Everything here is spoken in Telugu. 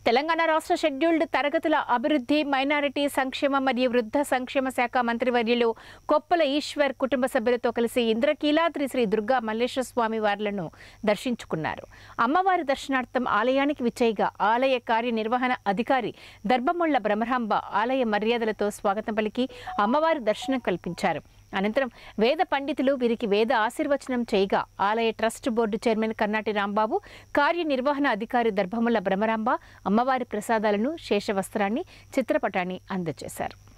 తెలంగాణ రాష్ట్ర షెడ్యూల్డ్ తరగతుల అభివృద్ధి మైనారిటీ సంక్షేమ మరియు వృద్ధ సంక్షేమ శాఖ మంత్రివర్యులు కొప్పల ఈశ్వర్ కుటుంబ సభ్యులతో కలిసి ఇంద్రకీలాద్రి శ్రీ దుర్గా మల్లేశ్వర స్వామి వార్లను దర్శించుకున్నారు అమ్మవారి దర్శనార్థం ఆలయానికి విచ్చేయగా ఆలయ కార్యనిర్వహణ అధికారి దర్భముళ్ల బ్రహ్మరాంబ ఆలయ మర్యాదలతో స్వాగతం పలికి అమ్మవారి దర్శనం కల్పించారు అనంతరం వేద పండితులు వీరికి వేద ఆశీర్వచనం చేయగా ఆలయ trust board chairman Karnati Rambabu కార్యనిర్వహణ అధికారి దర్భముల బ్రహ్మరాంబ అమ్మవారి ప్రసాదాలను శేషవస్త్రాన్ని చిత్రపటాన్ని అందజేశారు